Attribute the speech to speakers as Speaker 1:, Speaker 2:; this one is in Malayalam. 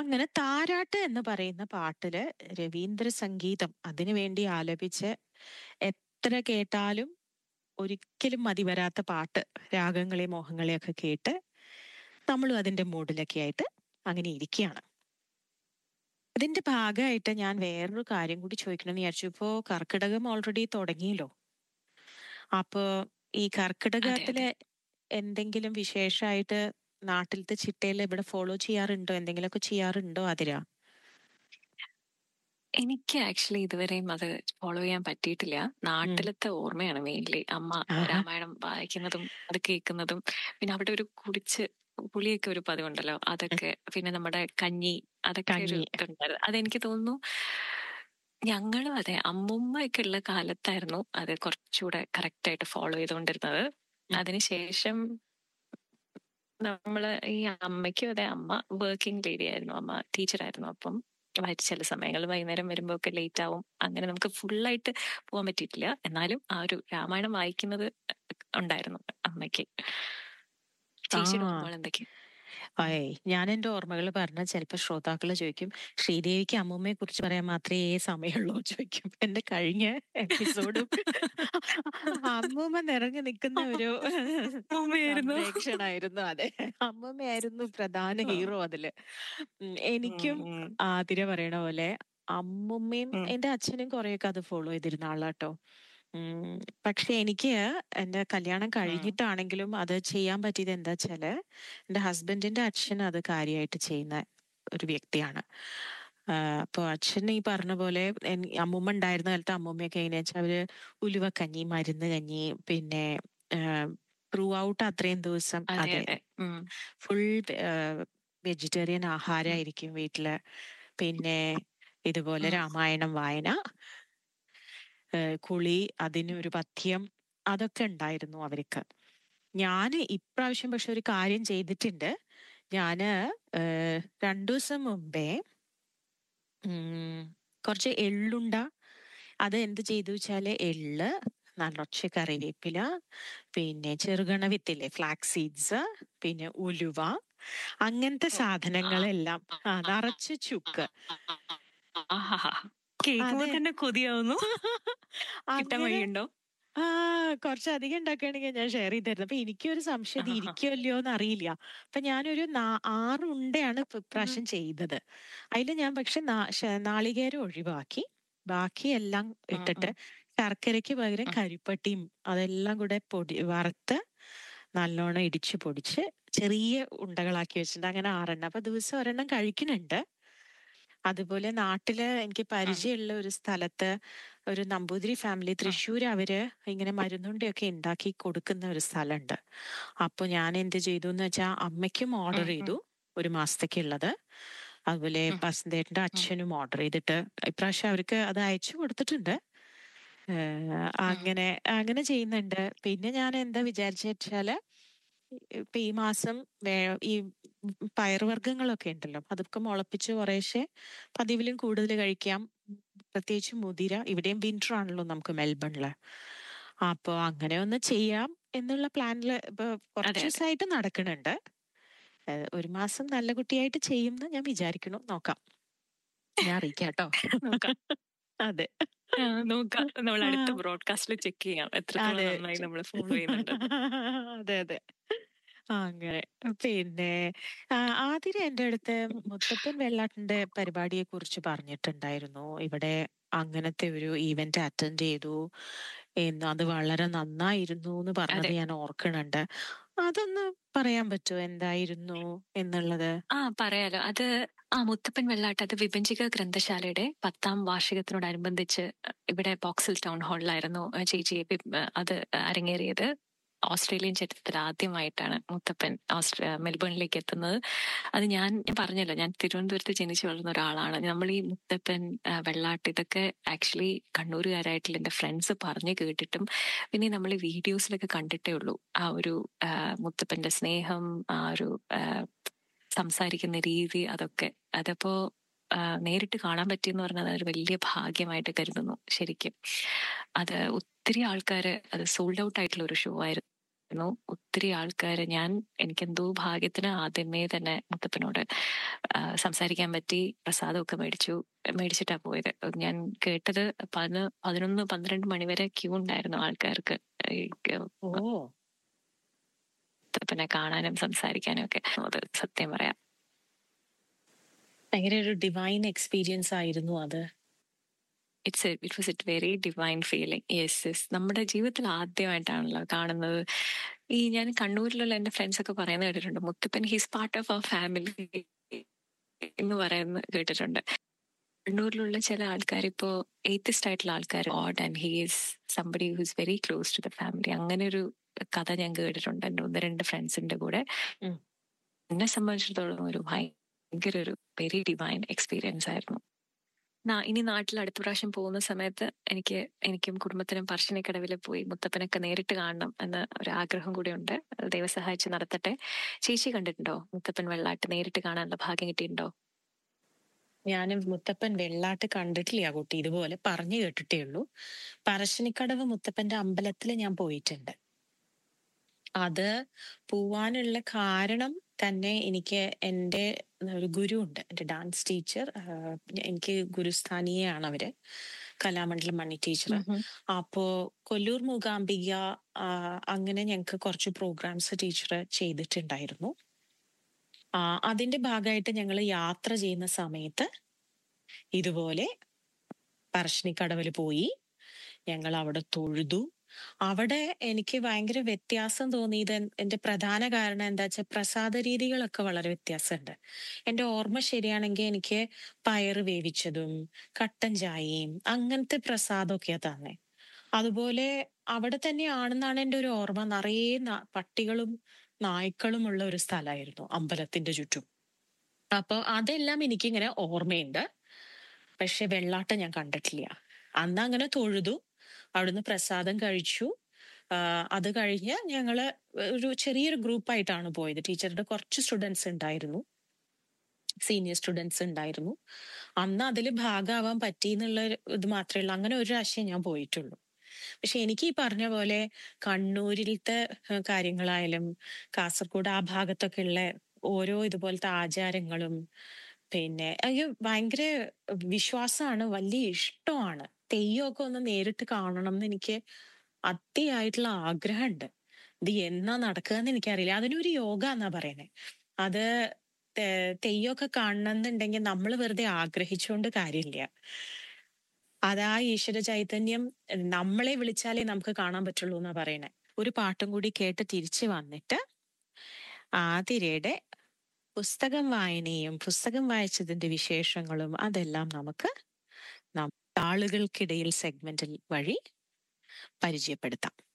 Speaker 1: അങ്ങനെ താരാട്ട് എന്ന് പറയുന്ന പാട്ടില് രവീന്ദ്ര സംഗീതം അതിനു വേണ്ടി ആലപിച്ച് എത്ര കേട്ടാലും ഒരിക്കലും മതി വരാത്ത പാട്ട് രാഗങ്ങളെ മോഹങ്ങളെ ഒക്കെ കേട്ട് നമ്മളും അതിന്റെ മൂഡിലൊക്കെ ആയിട്ട് അങ്ങനെ ഇരിക്കുകയാണ് ഇതിന്റെ ഭാഗമായിട്ട് ഞാൻ വേറൊരു കാര്യം കൂടി ചോദിക്കണം എന്ന് വിചാരിച്ചു ഇപ്പോ കർക്കിടകം ഓൾറെഡി തുടങ്ങിയല്ലോ അപ്പോ ഈ കർക്കിടകത്തിലെ എന്തെങ്കിലും വിശേഷമായിട്ട് നാട്ടിലത്തെ ചിട്ടയിൽ ഇവിടെ ഫോളോ ചെയ്യാറുണ്ടോ എന്തെങ്കിലുമൊക്കെ ചെയ്യാറുണ്ടോ അതിരാ
Speaker 2: എനിക്ക് ആക്ച്വലി ഇതുവരെയും അത് ഫോളോ ചെയ്യാൻ പറ്റിയിട്ടില്ല നാട്ടിലത്തെ ഓർമ്മയാണ് മെയിൻലി അമ്മ
Speaker 1: ആഹാ.
Speaker 2: രാമായണം വായിക്കുന്നതും അത് കേൾക്കുന്നതും പിന്നെ അവിടെ ഒരു കുടിച്ച് പുളിയൊക്കെ ഒരു പതിവുണ്ടല്ലോ അതൊക്കെ പിന്നെ നമ്മുടെ കഞ്ഞി അതൊക്കെ ഒരു
Speaker 1: കഞ്ഞി.
Speaker 2: ഇതുണ്ടായിരുന്നു അതെനിക്ക് തോന്നുന്നു ഞങ്ങളും അതെ അമ്മുമ്മയൊക്കെ ഉള്ള കാലത്തായിരുന്നു അത് കുറച്ചുകൂടെ കറക്റ്റ് ആയിട്ട് ഫോളോ ചെയ്തുകൊണ്ടിരുന്നത്
Speaker 1: ഉം.
Speaker 2: അതിനുശേഷം നമ്മള് ഈ അമ്മയ്ക്കും അതെ അമ്മ വർക്കിംഗ് ലേഡി ആയിരുന്നു അമ്മ ടീച്ചറായിരുന്നു അപ്പം വൈകിട്ട് ചില സമയങ്ങളിൽ വൈകുന്നേരം വരുമ്പോ ഒക്കെ ലേറ്റ് ആവും അങ്ങനെ നമുക്ക് ഫുള്ളായിട്ട് പോകാൻ പറ്റിയിട്ടില്ല എന്നാലും ആ ഒരു രാമായണം വായിക്കുന്നത് ഉണ്ടായിരുന്നു അമ്മയ്ക്ക് ചേച്ചിയുടെ
Speaker 1: ആ.
Speaker 2: ഓർമ്മകൾ എന്തൊക്കെയാ
Speaker 1: ഏയ് ഞാൻ എന്റെ ഓർമ്മകൾ പറഞ്ഞ ചിലപ്പോ ശ്രോതാക്കള് ചോദിക്കും ശ്രീദേവിക്ക് അമ്മൂമ്മയെ കുറിച്ച് പറയാൻ മാത്രമേ സമയമുള്ളൂ ചോദിക്കും എന്റെ കഴിഞ്ഞ എപ്പിസോഡും അമ്മൂമ്മ നിറഞ്ഞു നിൽക്കുന്ന ഒരു
Speaker 2: അമ്മയായിരുന്നു.
Speaker 1: സംപ്രേക്ഷണായിരുന്നു അതെ അമ്മൂമ്മയായിരുന്നു പ്രധാന ഹീറോ അതില് ഉം, എനിക്കും
Speaker 2: ഉം, ഉം.
Speaker 1: ആതിര പറയണ പോലെ അമ്മുമ്മയും
Speaker 2: ഉം.
Speaker 1: എന്റെ അച്ഛനും കുറെയൊക്കെ അത് ഫോളോ ചെയ്തിരുന്ന ആളാട്ടോ ഉം, പക്ഷെ എനിക്ക് എന്റെ കല്യാണം കഴിഞ്ഞിട്ടാണെങ്കിലും അത് ചെയ്യാൻ പറ്റിയത് എന്താ വെച്ചാല് എന്റെ ഹസ്ബൻഡിന്റെ അച്ഛൻ അത് കാര്യമായിട്ട് ചെയ്യുന്ന ഒരു വ്യക്തിയാണ് ആഹ് അപ്പൊ അച്ഛൻ ഈ പറഞ്ഞ പോലെ എൻ- അമ്മൂമ്മ ഉണ്ടായിരുന്ന കാലത്ത് അമ്മൂമ്മയൊക്കെ എങ്ങനെയാ വെച്ചാൽ അവര് ഉലുവക്കഞ്ഞി മരുന്ന് കഞ്ഞി പിന്നെ ത്രൂ ഔട്ട് അത്രയും ദിവസം
Speaker 2: അതെ
Speaker 1: അതെ
Speaker 2: അതെ ഉം.
Speaker 1: ഫുൾ വെജിറ്റേറിയൻ ആഹാരമായിരിക്കും വീട്ടില് പിന്നെ ഇതുപോലെ
Speaker 2: ഉം.
Speaker 1: രാമായണം വായന ഏഹ് കുളി അതിനൊരു പഥ്യം അതൊക്കെ ഉണ്ടായിരുന്നു അവർക്ക് ഞാന് ഇപ്രാവശ്യം പക്ഷെ ഒരു കാര്യം ചെയ്തിട്ടുണ്ട് ഞാന് ഏഹ് രണ്ടു ദിവസം മുമ്പേ ഉം, കുറച്ച് എള്ളുണ്ട അത് എന്ത് ചെയ്തു വെച്ചാല് എള്ള് നിറച്ച് കറിവേപ്പില പിന്നെ ചെറുകണ വിത്തില്ലേ ഫ്ലാക്സ് സീഡ്സ് പിന്നെ ഉലുവ അങ്ങനത്തെ സാധനങ്ങളെല്ലാം ആ നിറച്ച് ചുക്ക്
Speaker 2: ആഹാഹാ. കേൾക്കുമ്പോ
Speaker 1: അതെ.
Speaker 2: തന്നെ കൊതിയാവുന്നു കിട്ടാൻ
Speaker 1: അങ്ങനെ
Speaker 2: വഴിയുണ്ടോ
Speaker 1: ആ കുറച്ചധികം ഉണ്ടാക്കുകയാണെങ്കിൽ ഞാൻ ഷെയർ ചെയ്തായിരുന്നു അപ്പൊ എനിക്കൊരു സംശയം ഇത്
Speaker 2: ആഹാ.
Speaker 1: ഇരിക്കുമല്ലോ എന്ന് അറിയില്ല അപ്പൊ ഞാനൊരു നാ- ആറ് ഉണ്ടയാണ് ഇപ്പൊ ഇപ്രാവശ്യം ചെയ്തത് അതിൽ ഞാൻ പക്ഷെ നാ- ശ- നാളികേരം ഒഴിവാക്കി ബാക്കി എല്ലാം ഇട്ടിട്ട് ശർക്കരയ്ക്ക് പകരം
Speaker 2: ഉം.
Speaker 1: കരിപ്പട്ടിയും അതെല്ലാം കൂടെ പൊടി വറുത്ത് നല്ലോണം ഇടിച്ച് പൊടിച്ച് ചെറിയ ഉണ്ടകളാക്കി വെച്ചിട്ടുണ്ട് അങ്ങനെ ആറെണ്ണം അപ്പൊ ദിവസം ഒരെണ്ണം കഴിക്കുന്നുണ്ട് അതുപോലെ നാട്ടില് എനിക്ക് പരിചയമുള്ള ഒരു സ്ഥലത്ത് ഒരു നമ്പൂതിരി ഫാമിലി തൃശ്ശൂർ അവര് ഇങ്ങനെ മരുന്നുണ്ടിയൊക്കെ ഉണ്ടാക്കി കൊടുക്കുന്ന ഒരു സ്ഥലമുണ്ട് അപ്പൊ ഞാൻ എന്ത് ചെയ്തു എന്ന് വെച്ചാൽ അമ്മയ്ക്കും ഓർഡർ
Speaker 2: ഉം, ഉം.
Speaker 1: ചെയ്തു ഒരു മാസത്തേക്കുള്ളത് അതുപോലെ
Speaker 2: ഉം.
Speaker 1: വസന്തേട്ടന്റെ അച്ഛനും ഓർഡർ ചെയ്തിട്ട് ഇപ്രാവശ്യം അവർക്ക് അത് അയച്ചു കൊടുത്തിട്ടുണ്ട് ഏഹ് അങ്ങനെ അങ്ങനെ ചെയ്യുന്നുണ്ട് പിന്നെ ഞാൻ എന്താ വിചാരിച്ച വെച്ചാല് ഇപ്പൊ ഈ മാസം വേ- ഈ പയറുവർഗ്ഗങ്ങളൊക്കെ ഉണ്ടല്ലോ അതൊക്കെ മുളപ്പിച്ച് കുറേശ്ശെ പതിവിലും കൂടുതൽ കഴിക്കാം പ്രത്യേകിച്ച് മുതിര ഇവിടെയും വിന്റർ ആണല്ലോ നമുക്ക് മെൽബണില് അപ്പൊ അങ്ങനെ ഒന്ന് ചെയ്യാം എന്നുള്ള പ്ലാനില് ഇപ്പൊ കുറച്ച്
Speaker 2: അതെ.
Speaker 1: ദിവസമായിട്ട് നടക്കുന്നുണ്ട് ഏഹ് ഒരു മാസം നല്ല കുട്ടിയായിട്ട് ചെയ്യുമെന്ന് ഞാൻ വിചാരിക്കണു നോക്കാം ഞാൻ അറിയിക്കാം കേട്ടോ
Speaker 2: നോക്കാം
Speaker 1: അതെ
Speaker 2: ആ, നോക്കാം നമ്മൾ അടുത്ത
Speaker 1: ആ.
Speaker 2: ബ്രോഡ്കാസ്റ്റിൽ ചെക്ക് ചെയ്യാം എത്രത്തോളം
Speaker 1: അതെ
Speaker 2: നന്നായി നമ്മൾ ഫോളോ ചെയ്യുന്നുണ്ട്
Speaker 1: അതെ അതെ ആ, അങ്ങനെ പിന്നെ ആ, ആതിര എന്റെ അടുത്ത് മുത്തപ്പൻ വെള്ളാട്ടിന്റെ പരിപാടിയെ കുറിച്ച് പറഞ്ഞിട്ടുണ്ടായിരുന്നു ഇവിടെ അങ്ങനത്തെ ഒരു ഈവന്റ് അറ്റൻഡ് ചെയ്തു എന്ന് അത് വളരെ നന്നായിരുന്നു എന്ന് പറഞ്ഞത്
Speaker 2: അതെ.
Speaker 1: ഞാൻ ഓർക്കണുണ്ട് അതൊന്ന് പറയാൻ പറ്റുമോ എന്തായിരുന്നു എന്നുള്ളത്
Speaker 2: ആ പറയാലോ അത് ആ മുത്തപ്പൻ വെള്ളാട്ട് അത് വിഭജിക ഗ്രന്ഥശാലയുടെ പത്താം വാർഷികത്തിനോടനുബന്ധിച്ച് ഇവിടെ ബോക്സിൽ ടൗൺ ഹാളിലായിരുന്നു ആ, ചേച്ചി വി- അത് അരങ്ങേറിയത് ഓസ്ട്രേലിയൻ ചരിത്രത്തിൽ ആദ്യമായിട്ടാണ് മുത്തപ്പൻ ഓസ്ട്രേ മെൽബണിലേക്ക് എത്തുന്നത് അത് ഞാൻ ഞാൻ പറഞ്ഞല്ലോ ഞാൻ തിരുവനന്തപുരത്ത് ജനിച്ചു വളർന്ന ഒരാളാണ് നമ്മൾ ഈ മുത്തപ്പൻ ആ, വെള്ളാട്ട് ഇതൊക്കെ ആക്ച്വലി കണ്ണൂരുകാരായിട്ടുള്ള എന്റെ ഫ്രണ്ട്സ് പറഞ്ഞു കേട്ടിട്ടും പിന്നെ നമ്മൾ ഈ വീഡിയോസിലൊക്കെ കണ്ടിട്ടേ ഉള്ളൂ ആ ഒരു ആ, മുത്തപ്പന്റെ സ്നേഹം ആ ഒരു ആ, സംസാരിക്കുന്ന രീതി അതൊക്കെ അതപ്പോ ആ, നേരിട്ട് കാണാൻ പറ്റിയെന്ന് പറഞ്ഞാൽ അതൊരു വലിയ ഭാഗ്യമായിട്ട് കരുതുന്നു ശരിക്കും അത് ഒത്തിരി ആൾക്കാര് അത് സോൾഡ് ഔട്ട് ആയിട്ടുള്ള ഒരു ഷോ ആയിരുന്നു ന്നു. ഒത്തിരി ആൾക്കാര് ഞാൻ എനിക്കെന്തോ ഭാഗ്യത്തിന് ആദ്യമേ തന്നെ മുത്തപ്പനോട് ആ, സംസാരിക്കാൻ പറ്റി പ്രസാദമൊക്കെ മേടിച്ചു മേടിച്ചിട്ടാ പോയത് ഞാൻ കേട്ടത് പതിന പതിനൊന്ന് പന്ത്രണ്ട് മണിവരെ ക്യൂ ഉണ്ടായിരുന്നു ആൾക്കാർക്ക് ഈ ക-
Speaker 1: ഓ
Speaker 2: മുത്തപ്പനെ കാണാനും സംസാരിക്കാനും ഒക്കെ അത് സത്യം പറയാം
Speaker 1: ഭയങ്കര ഒരു ഡിവൈൻ എക്സ്പീരിയൻസ് ആയിരുന്നു അത്
Speaker 2: it's it was it very divine feeling yes yes നമ്മുടെ ജീവിതത്തിൽ ആദ്യമായിട്ടാണല്ലോ കാണുന്നത് ഈ ഞാൻ കണ്ണൂരിലുള്ള എന്റെ ഫ്രണ്ട്സ് ഒക്കെ പറയുന്നത് കേട്ടിട്ടുണ്ട് Muthappan he's part of our family എന്ന് പറയുന്നത് കേട്ടിട്ടുണ്ട് കണ്ണൂരിലുള്ള ചില ആൾക്കാർ ഇപ്പോ എയ്ത്തിസ്റ്റ് ആയിട്ടുള്ള ആൾക്കാർ odd and he is somebody who's very close to the family അങ്ങനെ ഒരു കഥ ഞാൻ കേട്ടിട്ടുണ്ട് എന്റെ ഒന്ന് രണ്ട് ഫ്രണ്ട്സിന്റെ കൂടെ
Speaker 1: ഉം.
Speaker 2: എന്നെ സംബന്ധിച്ചിടത്തോളം ഒരു ഭയങ്കര ഒരു വെരി ഡിവൈൻ എക്സ്പീരിയൻസ് ആയിരുന്നു നാ- ഇനി നാട്ടിൽ അടുത്ത പ്രാവശ്യം പോകുന്ന സമയത്ത് എനിക്ക് എനിക്കും കുടുംബത്തിനും പറശ്ശിനിക്കടവിൽ പോയി മുത്തപ്പനൊക്കെ നേരിട്ട് കാണണം എന്ന ഒരു ആഗ്രഹം കൂടി ഉണ്ട് ദൈവം സഹായിച്ച് നടത്തട്ടെ ചേച്ചി കണ്ടിട്ടുണ്ടോ മുത്തപ്പൻ വെള്ളാട്ട് നേരിട്ട് കാണാനുള്ള ഭാഗ്യം കിട്ടിയിട്ടുണ്ടോ
Speaker 1: ഞാൻ മുത്തപ്പൻ വെള്ളാട്ട് കണ്ടിട്ടില്ല കുട്ടി ഇതുപോലെ പറഞ്ഞു കേട്ടിട്ടേ ഉള്ളൂ പറശ്ശിനിക്കടവ് മുത്തപ്പന്റെ അമ്പലത്തിൽ ഞാൻ പോയിട്ടുണ്ട് അത് പോവാനുള്ള കാരണം തന്നെ എനിക്ക് എൻ്റെ ഒരു ഗുരു ഉണ്ട് എൻ്റെ ഡാൻസ് ടീച്ചർ എനിക്ക് ഗുരുസ്ഥാനീയാണ് അവര് കലാമണ്ഡലം മണി ടീച്ചർ അപ്പോ കൊല്ലൂർ മൂകാംബിക ആ, അങ്ങനെ ഞങ്ങൾക്ക് കുറച്ച് പ്രോഗ്രാംസ് ടീച്ചർ ചെയ്തിട്ടുണ്ടായിരുന്നു ആ, അതിന്റെ ഭാഗമായിട്ട് ഞങ്ങൾ യാത്ര ചെയ്യുന്ന സമയത്ത് ഇതുപോലെ പറശ്ശിനിക്കടവിൽ പോയി ഞങ്ങൾ അവിടെ തൊഴുതു അവിടെ എനിക്ക് ഭയങ്കര വ്യത്യാസം തോന്നിയത് എൻ- എന്റെ പ്രധാന കാരണം എന്താ വെച്ചാൽ പ്രസാദ രീതികളൊക്കെ വളരെ വ്യത്യാസമുണ്ട് എന്റെ ഓർമ്മ ശരിയാണെങ്കിൽ എനിക്ക് പയറ് വേവിച്ചതും കട്ടൻ ചായയും അങ്ങനത്തെ പ്രസാദമൊക്കെയാ തന്നെ അതുപോലെ അവിടെ തന്നെയാണെന്നാണ് എൻ്റെ ഒരു ഓർമ്മ നിറയെ ന- പട്ടികളും നായ്ക്കളും ഉള്ള ഒരു സ്ഥലമായിരുന്നു അമ്പലത്തിന്റെ ചുറ്റും അപ്പൊ അതെല്ലാം എനിക്കിങ്ങനെ ഓർമ്മയുണ്ട് പക്ഷെ വെള്ളാട്ടം ഞാൻ കണ്ടിട്ടില്ല അന്ന് അങ്ങനെ തൊഴുതു അവിടുന്ന് പ്രസാദം കഴിച്ചു ആ, അത് കഴിഞ്ഞ് ഞങ്ങള് ഒരു ചെറിയൊരു ഗ്രൂപ്പായിട്ടാണ് പോയത് ടീച്ചറുടെ കുറച്ച് സ്റ്റുഡൻസ് ഉണ്ടായിരുന്നു സീനിയർ സ്റ്റുഡൻസ് ഉണ്ടായിരുന്നു അന്ന് അതിൽ ഭാഗമാവാൻ പറ്റി എന്നുള്ള ഒരു ഇത് മാത്രമേ ഉള്ളൂ അങ്ങനെ ഒരു പ്രാവശ്യം ഞാൻ പോയിട്ടുള്ളൂ പക്ഷെ എനിക്ക് ഈ പറഞ്ഞ പോലെ കണ്ണൂരിലത്തെ ഏഹ്, കാര്യങ്ങളായാലും കാസർഗോഡ് ആ ഭാഗത്തൊക്കെ ഉള്ള ഓരോ ഇതുപോലത്തെ ആചാരങ്ങളും പിന്നെ അയ്യോ ഭയങ്കര വിശ്വാസമാണ് വലിയ ഇഷ്ടമാണ് തെയ്യമൊക്കെ ഒന്ന് നേരിട്ട് കാണണം എന്ന് എനിക്ക് അതിയായിട്ടുള്ള ആഗ്രഹമുണ്ട് ഇത് എന്നാ നടക്കുക എന്ന് എനിക്കറിയില്ല അതിനൊരു യോഗ എന്നാ പറയുന്നത് അത് തെ- തെയ്യമൊക്കെ കാണണമെന്നുണ്ടെങ്കിൽ നമ്മൾ വെറുതെ ആഗ്രഹിച്ചുകൊണ്ട് കാര്യമില്ല അതാ ഈശ്വര ചൈതന്യം നമ്മളെ വിളിച്ചാലേ നമുക്ക് കാണാൻ പറ്റുള്ളൂ എന്നാ പറയണേ ഒരു പാട്ടും കൂടി കേട്ട് തിരിച്ചു വന്നിട്ട് ആതിരയുടെ പുസ്തകം വായനയും പുസ്തകം വായിച്ചതിന്റെ വിശേഷങ്ങളും അതെല്ലാം നമുക്ക് നം- ആളുകൾക്കിടയിൽ സെഗ്മെന്റിൽ വഴി പരിചയപ്പെടുത്താം